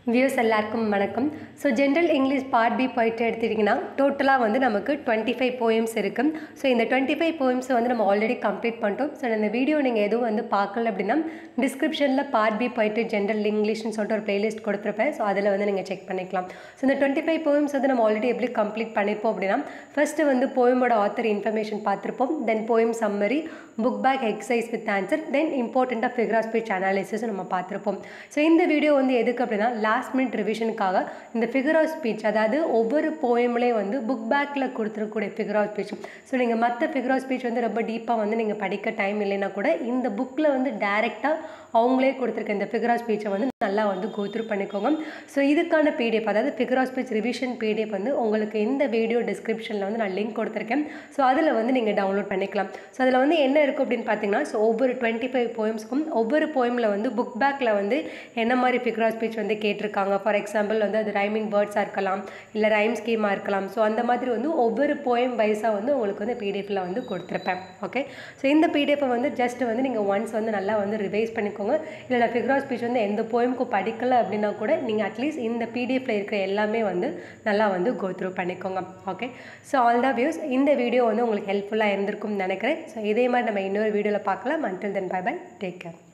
views எல்லாருக்கும் வணக்கம் so general English part B போயிட்டு எடுத்துட்டிங்கன்னா டோட்டலாக வந்து நமக்கு டுவெண்ட்டி ஃபைவ் போயம்ஸ் இருக்குது ஸோ இந்த டுவெண்ட்டி ஃபைவ் போயம்ஸ் வந்து நம்ம ஆல்ரெடி கம்ப்ளீட் பண்ணிட்டோம் ஸோ இந்த வீடியோ நீங்கள் எதுவும் வந்து பார்க்கல அப்படின்னா டிஸ்கிரிப்ஷனில் பார்ட் பி போயிட்டு ஜென்ரல் இங்கிலீஷ்னு சொல்லிட்டு ஒரு பிளேலிஸ்ட் கொடுத்துருப்பேன் ஸோ அதில் வந்து நீங்கள் செக் பண்ணிக்கலாம் ஸோ இந்த டுவெண்ட்டி ஃபைவ் போயம்ஸ் வந்து நம்ம ஆல்ரெடி எப்படி கம்ப்ளீட் பண்ணியிருப்போம் அப்படின்னா ஃபஸ்ட்டு வந்து போயமோட ஆத்தர் இன்ஃபர்மேஷன் பார்த்துருப்போம் then poem summary book back exercise with answer then இம்பார்ட்டண்ட்டாக ஃபிகர் ஆஃப் ஸ்பீச் அனாலிசிஸ் நம்ம பார்த்துருப்போம் ஸோ இந்த வீடியோ வந்து எதுக்கு அப்படின்னா லாஸ்ட் மினிட் ரிவிஷனுக்காக இந்த ஃபிகர் ஆஃப் ஸ்பீச் அதாவது ஒவ்வொரு போயம்லேயும் வந்து புக் பேக்கில் கொடுத்துருக்கூடிய ஃபிகர் ஆஃப் ஸ்பீச் ஸோ நீங்கள் மற்ற ஃபிகர் ஆஃப் ஸ்பீச் வந்து ரொம்ப டீப்பாக வந்து நீங்கள் படிக்க டைம் இல்லைன்னா கூட இந்த புக்கில் வந்து டைரெக்டாக அவங்களே கொடுத்துருக்க இந்த ஃபிகர் ஆஃப் ஸ்பீச்சை வந்து நல்லா வந்து கோத்ரூ பண்ணிக்கோங்க ஸோ இதுக்கான பிடிஎஃப் அதாவது figure of speech revision PDF வந்து உங்களுக்கு இந்த வீடியோ டிஸ்கிரிப்ஷனில் வந்து நான் லிங்க் கொடுத்துருக்கேன் ஸோ அதில் வந்து நீங்கள் டவுன்லோட் பண்ணிக்கலாம் ஸோ அதில் வந்து என்ன இருக்குது அப்படின்னு பார்த்தீங்கன்னா ஸோ ஒவ்வொரு டுவெண்ட்டி ஃபைவ் போயம்ஸ்க்கும் ஒவ்வொரு போயமில் வந்து புக் பேக்கில் வந்து என்ன மாதிரி ஃபிகர் ஆஃப் ஸ்பீச் வந்து கேட்டிருக்காங்க ஃபார் எக்ஸாம்பிள் வந்து அது ரைமிங் வேர்ட்ஸாக இருக்கலாம் இல்லை ரைம் ஸ்கீமாக இருக்கலாம் ஸோ அந்த மாதிரி வந்து ஒவ்வொரு போயம் வைஸாக வந்து உங்களுக்கு வந்து பிடிஎஃபில் வந்து கொடுத்துருப்பேன் ஓகே ஸோ இந்த பிடிஎஃப்பை வந்து ஜஸ்ட் வந்து நீங்கள் ஒன்ஸ் வந்து நல்லா வந்து ரிவைஸ் பண்ணிக்கோங்க இல்லை நான் ஃபிகர் ஆஃப் ஸ்பீச் வந்து எந்த போயமுக்கு படிக்கலை அப்படின்னா கூட நீங்கள் அட்லீஸ்ட் இந்த பிடிஎஃப்ல இருக்கிற எல்லாமே வந்து நல்லா வந்து கோ த்ரூ பண்ணிக்கோங்க okay so all the views இந்த வீடியோ வந்து உங்களுக்கு ஹெல்ப்ஃபுல்லாக இருந்திருக்கும்னு நினைக்கிறேன் ஸோ இதே மாதிரி நம்ம இன்னொரு வீடியோவில் பார்க்கலாம் until then bye bye take care